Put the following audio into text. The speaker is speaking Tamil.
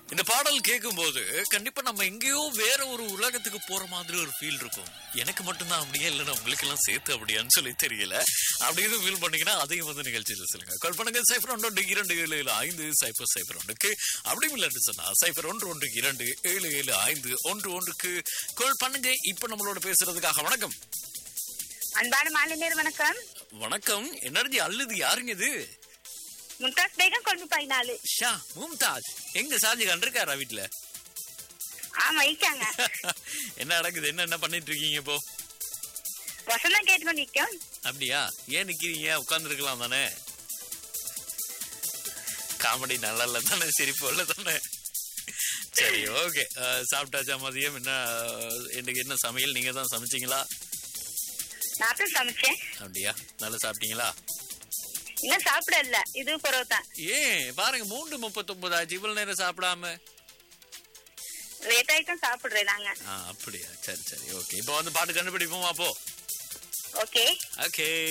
இந்த பாடல் கேட்கும்போது கண்டிப்பா நம்ம எங்கேயோ வேற ஒரு உலகத்துக்கு போற மாதிரி ஒரு ஃபீல் இருக்கும் எனக்கு மட்டும்தான் அப்படியே இல்லைன்னா உங்களுக்கு எல்லாம் சேர்த்து அப்படியான்னு சொல்லி தெரியல அப்படி எதுவும் ஃபீல் பண்ணீங்கன்னா அதையும் வந்து நிகழ்ச்சியில் சொல்லுங்க கால் பண்ணுங்க சைஃபர் ஒன்று இரண்டு ஏழு ஏழு ஐந்து சைஃபர் சைஃபர் ஒன்றுக்கு அப்படி இல்லைன்னு சொன்னா சைஃபர் ஒன்று ஒன்று இரண்டு ஏழு ஏழு ஐந்து ஒன்று ஒன்றுக்கு கால் பண்ணுங்க இப்ப நம்மளோட பேசுறதுக்காக வணக்கம் அன்பான மாலை நேர் வணக்கம் வணக்கம் எனர்ஜி அல்லது யாருங்க இது மும்தாஸ் பேகம் கொண்டு பதினாலு ஷா மும்தாஜ் எங்க ஷாஜகான் இருக்காரா வீட்டுல ஆமா இருக்காங்க என்ன நடக்குது என்ன என்ன பண்ணிட்டு இருக்கீங்க இப்போ வசந்தம் கேட்டு கொண்டிருக்கோம் அப்படியா ஏன் நிக்கிறீங்க உட்கார்ந்துருக்கலாம் தானே காமெடி நல்லா இல்ல தானே சிரிப்பு இல்ல தானே சரி ஓகே சாப்பிட்டாச்சா மதியம் என்ன அஹ், இன்னைக்கு என்ன சமையல் நீங்க தான் சமைச்சீங்களா நான் தான் சமைச்சேன் அப்படியா நல்லா சாப்பிட்டீங்களா இன்னும் சாப்பிடல இது குறவு தான் ஏன் பாருங்க மூன்று முப்பத்தொன்பது ஆச்சு இவ்வளவு நேரம் சாப்பிடாம லேட் ஆயிட்டும் சாப்பிடுறேன் நாங்க ஆ அப்படியா சரி சரி ஓகே இப்போ வந்து பாட்டு கண்டுபிடிப்போமா அப்போ ஓகே ஓகே